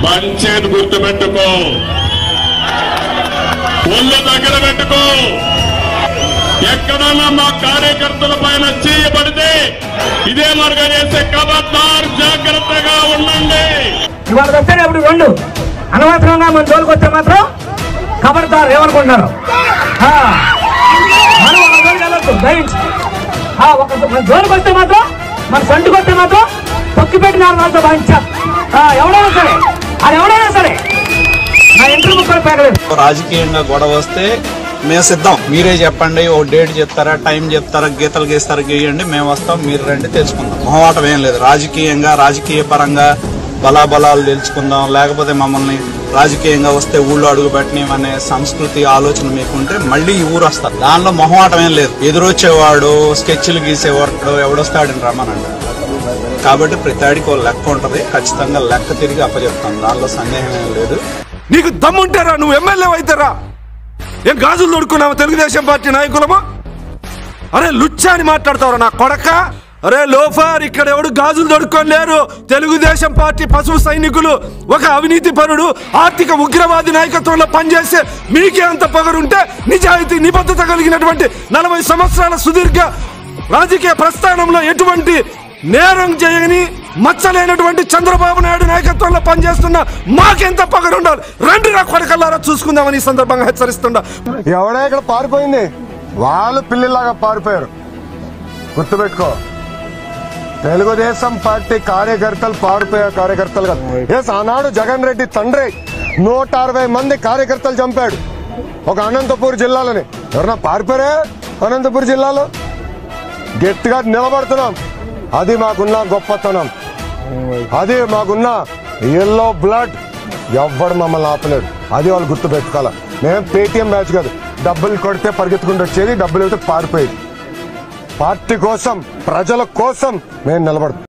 పంచేది గుర్తుపెట్టుకో ఒళ్ళు దగ్గర పెట్టుకో ఎక్కడన్నా మా కార్యకర్తల పైన చేయబడితే ఇదే మరుగా చేసే కబద్దార్ జాగ్రత్తగా ఉండండి ఇవాళ వచ్చేటప్పుడు రెండు అనవసరంగా మన జోలికి వస్తే మాత్రం కబడతారు ఏమనుకుంటారు ఆ, మనం వాళ్ళ జోలికి వెళ్ళొద్దు దయించి ఆ, ఒక మన జోలికి వస్తే మాత్రం మన సంటికి వస్తే మాత్రం తొక్కి పెట్టినారు వాళ్ళతో భావించాం ఎవడైనా సరే అది ఎవడైనా సరే నా ఇంటర్ ముక్కలు పేగలేదు రాజకీయంగా గొడవ వస్తే మేము సిద్ధం మీరే చెప్పండి ఓ డేట్ చెప్తారా టైం చెప్తారా గీతలు గీస్తారా గీయండి మేము వస్తాం మీరు రండి తెలుసుకుందాం మొహమాటం ఏం లేదు రాజకీయంగా రాజకీయ పరంగా బలాబలాలు తెలుసుకుందాం లేకపోతే మమ్మల్ని రాజకీయంగా వస్తే ఊళ్ళో అడుగు పెట్టినవనే సంస్కృతి ఆలోచన మీకుంటే మళ్ళీ ఈ ఊరు వస్తారు దానిలో మొహమాటం ఏం లేదు ఎదురొచ్చేవాడు స్కెచ్లు గీసేవాడు ఎవడొస్తాడని రమ్మనండి కాబట్టి ప్రతి ఆడికి ఒక లెక్క ఉంటది ఖచ్చితంగా లెక్క తిరిగి అప్పచెప్తాం దానిలో సందేహం ఏం లేదు నీకు దమ్ముంటారా నువ్వు ఎమ్మెల్యే అయితారా ఏం గాజులు దొడుకున్నావు తెలుగుదేశం పార్టీ నాయకులమా అరే లుచ్చా అని మాట్లాడతావురా నా కొడక అరే లోఫార్ ఇక్కడ ఎవడు గాజులు దొడుకొని లేరు తెలుగుదేశం పార్టీ పశువు సైనికులు ఒక అవినీతి పరుడు ఆర్థిక ఉగ్రవాది నాయకత్వంలో పనిచేసే మీకే అంత పగరుంటే నిజాయితీ నిబద్ధత కలిగినటువంటి నలభై సంవత్సరాల సుదీర్ఘ రాజకీయ ప్రస్థానంలో ఎటువంటి నేరం చేయని మచ్చలేనటువంటి చంద్రబాబు నాయుడు నాయకత్వంలో పనిచేస్తున్న మాకెంత పగరుండాలి రండి నా కొడకల్లారా చూసుకుందామని ఈ సందర్భంగా హెచ్చరిస్తుండ ఎవడే ఇక్కడ పారిపోయింది వాళ్ళు పిల్లిలాగా పారిపోయారు గుర్తుపెట్టుకో తెలుగుదేశం పార్టీ కార్యకర్తలు పారిపోయే కార్యకర్తలు కాదు ఎస్ ఆనాడు జగన్ రెడ్డి తండ్రి నూట అరవై మంది కార్యకర్తలు చంపాడు ఒక అనంతపూర్ జిల్లాలోని ఎవరన్నా పారిపోయారే అనంతపూర్ జిల్లాలో గట్టిగా నిలబడుతున్నాం అది మాకున్న గొప్పతనం అది మాకున్న ఎల్లో బ్లడ్ ఎవ్వడు మమ్మల్ని ఆపలేడు అది వాళ్ళు గుర్తు పెట్టుకోవాలి మేము పేటిఎం మ్యాచ్ కాదు డబ్బులు కొడితే పరిగెత్తుకుంటూ వచ్చేది డబ్బులు వెళ్తే పారిపోయేది పార్టీ కోసం ప్రజల కోసం మేము నిలబడతాం